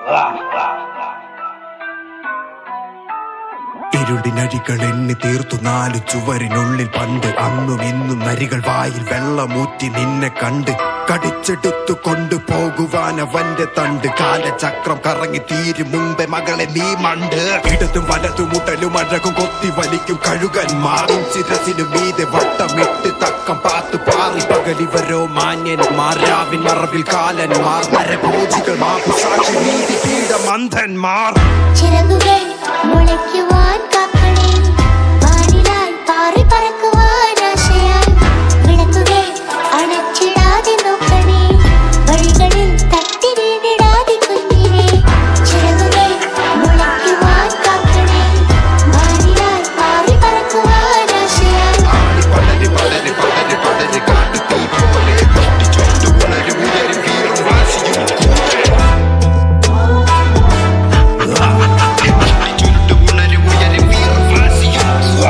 ഇരുടിനരികൾ എണ്ണി തീർത്തു നാലു ചുവരിനുള്ളിൽ പണ്ട് അന്നും ഇന്നും നരികൾ വായിൽ വെള്ളമൂറ്റി നിന്നെ കണ്ട് കടിച്ചെടുത്തു കൊണ്ടുപോകുവാൻ അവന്റെ തണ്ട് കാലചക്രം കറങ്ങി തീരും മുമ്പേ മകളെ നീ മണ്ട് ഇടതും വലതും മുട്ടലും അഴകും കൊത്തി വലിക്കും കഴുകന്മാറും ശിരസിനു മീതെ വട്ടമിട്ട് തക്കം പാത്തു പാറി പകലിവരോ മാന്യന്മാർ രാവിൻ മറവിൽ കാലന്മാർ നരഭോജികൾ മാപുസാക്ഷി നീതി പീഡ മന്ദന്മാർ ചിറകുകൾ മുളയ്ക്കുവാൻ കാക്കണേ വാനിലായി പാറി പറക്കുവാൻ ആശയായി വിളക്കുകൾ അണച്ചിടാതെ നോക്കണേ വഴികളിൽ തട്ടി വീണിടാതെ കുഞ്ഞിനെ ചിറകുകൾ മുളയ്ക്കുവാൻ കാക്കണേ വാനിലായി പാറി പറക്കുവാൻ ആശയായി പടരി പടരി പടരി പടരി കാട്ടു തീ പോലെ പൊട്ടിച്ചോണ്ട് ഉണരും ഉയരും വീറും വാശിയും ചുണ്ടു ഉണരും ഉയരും വീറും വാശിയും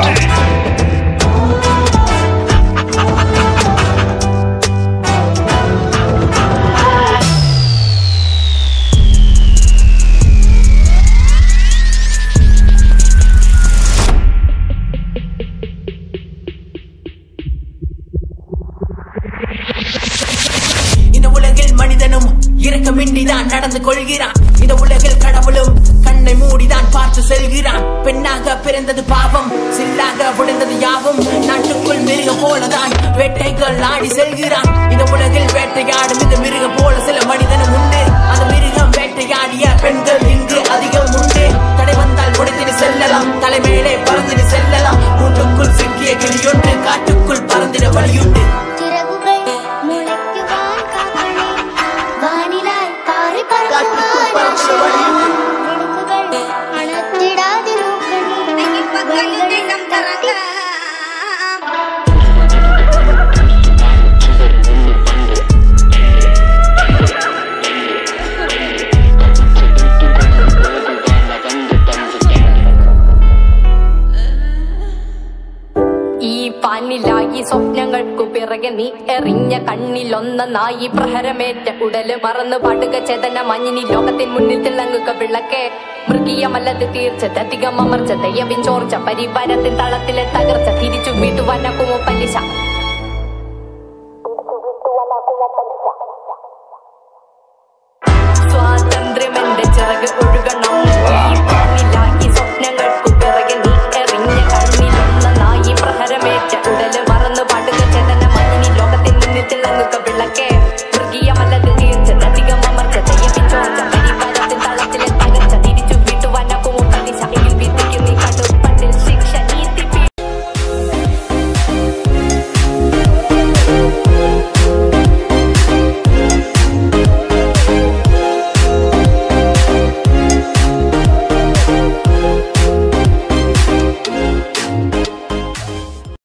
இந்த உலகில் மனிதனும் இரக்கமின்றிதான் நடந்து கொள்கிறான் இந்த உலகில் கடவுளும் கண்ணை மூடிதான் பார்த்து செல்கிறான் பெண்ணாக பிறந்தது பாவம் சில்லாக விழுந்தது யாவும் நாட்டுக்குள் மிருக போலதான் வேட்டைகள் ஆடி செல்கிறான் இந்த உலகில் வேட்டையாடும் இந்த மிருகம் போல சில மனிதனும் உண்டு அந்த மிருகம் வேட்டையாடிய பெண்கள் இங்கு அதிகம் உண்டு தடை வந்தால் உடைத்திட்டு செல்லலாம் தலைமையிலே பறந்திட்டு செல்லலாம் கூட்டுக்குள் சிக்கிய கிளியொன்று காட்டுக்குள் பறந்திட வழியுண்டு ചിറകുകൾ മുളയ്ക്കുവാൻ കാക്കണേ വാനിലായി പാറി പറക്കുവാൻ ആശയായി വിളക്കുകൾ അണച്ചിടാതെ നോക്കണേ വഴികളിൽ തട്ടി ഈ പാനിലായി സ്വപ്നങ്ങൾക്കു പിറകെ നീ എറിഞ്ഞ കണ്ണിലൊന്ന നായി പ്രഹരമേറ്റ ഉടല് മറന്നു പാടുക ചേതന മഞ്ഞിനി ലോകത്തിൻ മുന്നിൽ തിളങ്ങുക വിളക്കെ മൃഗീയമല്ലത് തീർച്ചത് അധികം അമർച്ച ദയവിൻ ചോർച്ച പരിവാരത്തിൻ തളത്തിലെ തകർച്ച തിരിച്ചു വീട്ടുവാനാക്കുമോ പലിശ